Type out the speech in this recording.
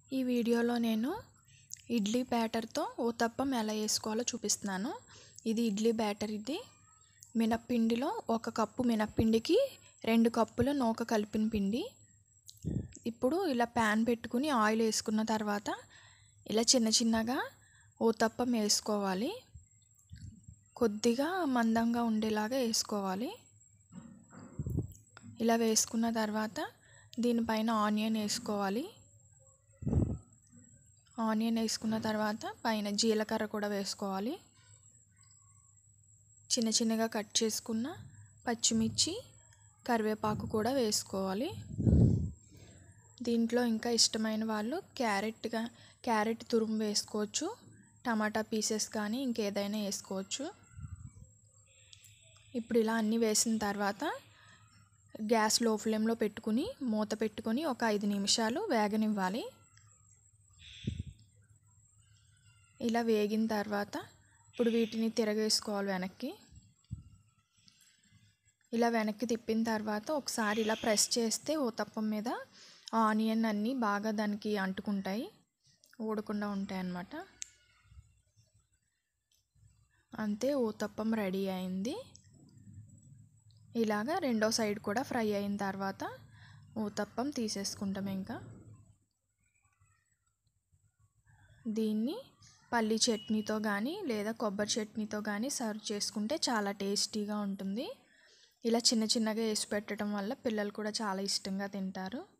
ఈ వీడియోలో నేను ఇడ్లీ బ్యాటర్తో ఊతప్పం ఎలా వేసుకోవాలో చూపిస్తున్నాను ఇది ఇడ్లీ బ్యాటర్ ఇది మినప్పిండిలో ఒక కప్పు మినప్పిండికి రెండు కప్పుల నూక కలిపిన పిండి ఇప్పుడు ఇలా ప్యాన్ పెట్టుకుని ఆయిల్ వేసుకున్న తర్వాత ఇలా చిన్న చిన్నగా ఊతప్పం వేసుకోవాలి కొద్దిగా మందంగా ఉండేలాగా వేసుకోవాలి ఇలా వేసుకున్న తర్వాత దీనిపైన ఆనియన్ వేసుకోవాలి ఆనియన్ వేసుకున్న తర్వాత పైన జీలకర్ర కూడా వేసుకోవాలి చిన్న చిన్నగా కట్ చేసుకున్న పచ్చిమిర్చి కరివేపాకు కూడా వేసుకోవాలి దీంట్లో ఇంకా ఇష్టమైన వాళ్ళు క్యారెట్గా క్యారెట్ తురుము వేసుకోవచ్చు టమాటా పీసెస్ కానీ ఇంకేదైనా వేసుకోవచ్చు ఇప్పుడు ఇలా అన్నీ వేసిన తర్వాత గ్యాస్ లో ఫ్లేమ్లో పెట్టుకుని మూత పెట్టుకొని ఒక ఐదు నిమిషాలు వేగనివ్వాలి ఇలా వేగిన తర్వాత ఇప్పుడు వీటిని తిరగేసుకోవాలి వెనక్కి ఇలా వెనక్కి తిప్పిన తర్వాత ఒకసారి ఇలా ప్రెస్ చేస్తే ఊతప్పం మీద ఆనియన్ అన్నీ బాగా దానికి అంటుకుంటాయి ఊడకుండా ఉంటాయి అన్నమాట అంతే ఊతప్పం రెడీ అయింది ఇలాగా రెండో సైడ్ కూడా ఫ్రై అయిన తర్వాత ఊతప్పం తీసేసుకుంటాం ఇంకా దీన్ని పల్లి చట్నీతో కానీ లేదా కొబ్బరి చట్నీతో కానీ సర్వ్ చేసుకుంటే చాలా టేస్టీగా ఉంటుంది ఇలా చిన్న చిన్నగా వేసి పెట్టడం వల్ల పిల్లలు కూడా చాలా ఇష్టంగా తింటారు